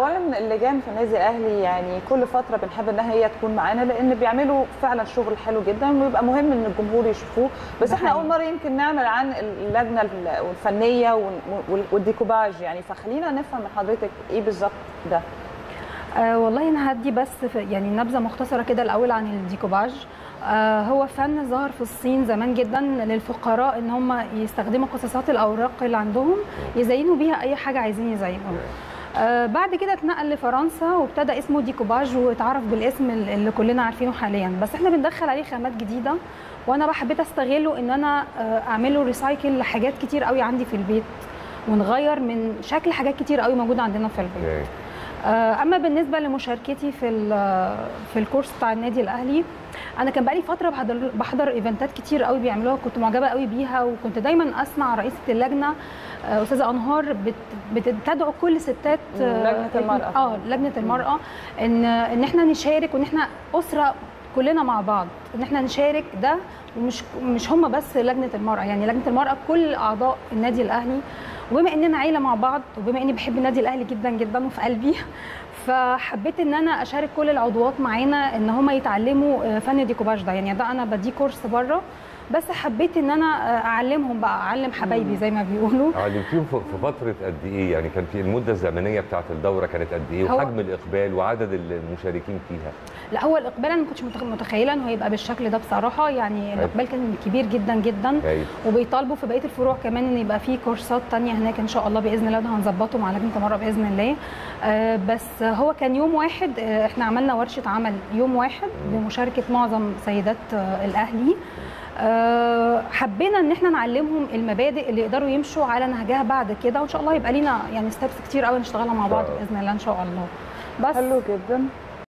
اولا اللجان في النادي الاهلي يعني كل فتره بنحب ان هي تكون معانا لان بيعملوا فعلا شغل حلو جدا ويبقى مهم ان الجمهور يشوفوه بس ده احنا حقيقي. اول مره يمكن نعمل عن اللجنه الفنيه وال- وال- والديكوباج يعني فخلينا نفهم من حضرتك ايه بالظبط ده آه والله انا هدي بس في يعني نبذه مختصره كده الاول عن الديكوباج آه هو فن ظهر في الصين زمان جدا للفقراء ان هم يستخدموا قصاصات الاوراق اللي عندهم يزينوا بيها اي حاجه عايزين يزينوها آه بعد كده اتنقل لفرنسا وابتدى اسمه ديكوباج واتعرف بالاسم اللي كلنا عارفينه حاليا بس احنا بندخل عليه خامات جديده وانا بقى حبيت استغله ان انا آه اعمله ريسايكل لحاجات كتير قوي عندي في البيت ونغير من شكل حاجات كتير قوي موجوده عندنا في البيت اوكي آه، اما بالنسبه لمشاركتي في ال- في الكورس بتاع النادي الاهلي انا كان بقالي فتره بحضر بحضر ايفنتات كتير قوي بيعملوها كنت معجبه قوي بيها وكنت دايما اسمع رئيسه اللجنه آه، استاذه انهار بت- بتدعو كل ستات آه، لجنة المرأة. اه لجنه المراه ان ان احنا نشارك وان احنا اسره كلنا مع بعض ان احنا نشارك ده ومش مش هم بس لجنه المراه يعني لجنه المراه كل اعضاء النادي الاهلي وبما اننا عيله مع بعض وبما اني بحب النادي الاهلي جدا جدا وفي قلبي فحبيت ان انا اشارك كل العضوات معانا ان هم يتعلموا آه، فن الديكوباج ده يعني ده انا بديه كورس بره بس حبيت ان انا آه، اعلمهم بقى اعلم حبايبي زي ما بيقولوا علمتيهم في في فتره قد ايه يعني كان في المده الزمنيه بتاعت الدوره كانت قد ايه هو- وحجم الاقبال وعدد المشاركين فيها لا هو الاقبال انا ما كنتش متخ- متخيله انه هيبقى بالشكل ده بصراحه يعني الاقبال كان كبير جدا جدا هايل وبيطالبوا في بقيه الفروع كمان ان يبقى في كورسات تانية هناك ان شاء الله باذن الله ده هنظبطه مع لجنه المرأة باذن الله آه، بس هو كان يوم واحد آه، احنا عملنا ورشه عمل يوم واحد بمشاركه معظم سيدات آه، الاهلي آه، حبينا ان احنا نعلمهم المبادئ اللي يقدروا يمشوا على نهجها بعد كده وان شاء الله يبقى لينا يعني ستبس كتير قوي نشتغلها مع بعض آه. باذن الله ان شاء الله بس حلو جدا